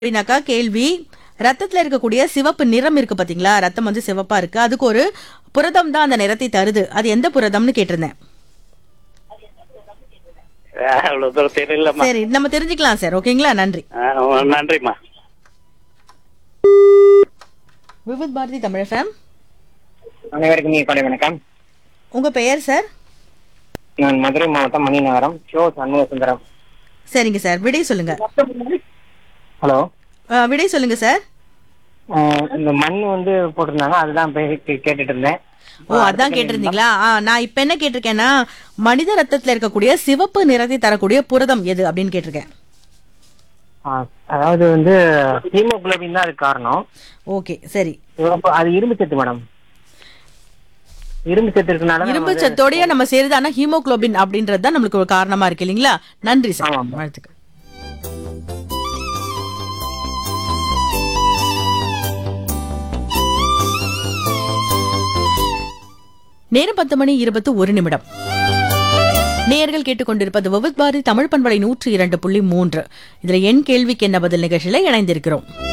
அப்படின்னாக்கா கேள்வி ரத்தத்துல இருக்கக்கூடிய சிவப்பு நிறம் இருக்கு பாத்தீங்களா ரத்தம் வந்து சிவப்பா இருக்கு அதுக்கு ஒரு புரதம் தான் அந்த நிறத்தை தருது அது எந்த புரதம்னு கேட்டிருந்தேன் அவ்வளவு தூரம் தெரியலம்மா சரி நம்ம தெரிஞ்சுக்கலாம் சார் ஓகேங்களா நன்றி ஆ, நன்றிம்மா விவித் பாரதி தமிழ் ஃபேம் அனைவருக்கும் நீ கொடை வணக்கம் உங்க பெயர் சார் நான் மதுரை மாவட்டம் மணிநகரம் ஷோ சண்முக சுந்தரம் சரிங்க சார் விடை சொல்லுங்க ஹலோ அஹ், விடை சொல்லுங்க சார் அஹ் இந்த மண் வந்து போட்டிருந்தாங்க அதுதான் போய் கே- கேட்டுட்டு இருந்தேன் ஓ அதான் கேட்டிருந்தீங்களா ஆ நான் இப்ப என்ன கேட்டிருக்கேன்னா மனித ரத்தத்துல இருக்கக்கூடிய சிவப்பு நிறத்தை தரக்கூடிய புரதம் எது அப்படின்னு கேட்டிருக்கேன் அஹ் அதாவது வந்து ஹீமோகுளோபின் தான் அதுக்கு காரணம் ஓகே சரி சிவப்பு அது இரும்பு சத்து மேடம் இரும்பு சத்து இருக்கனால தான் இரும்பு வந்து- சத்தோடய நம்ம சேருது ஆனா ஹீமோகுளோபின் அப்படின்றது தான் நம்மளுக்கு ஒரு காரணமா இருக்கு இல்லைங்களா நன்றி சார் ஆமாம். வாழ்த்துக்கள் நேரம் பத்து மணி இருபத்து ஒரு நிமிடம் நேயர்கள் கேட்டுக்கொண்டிருப்பது விவித் பாரதி தமிழ் பண்பலை நூற்றி இரண்டு புள்ளி மூன்று இதுல என் கேள்விக்கு என்ன பதில் நிகழ்ச்சியில இணைந்திருக்கிறோம்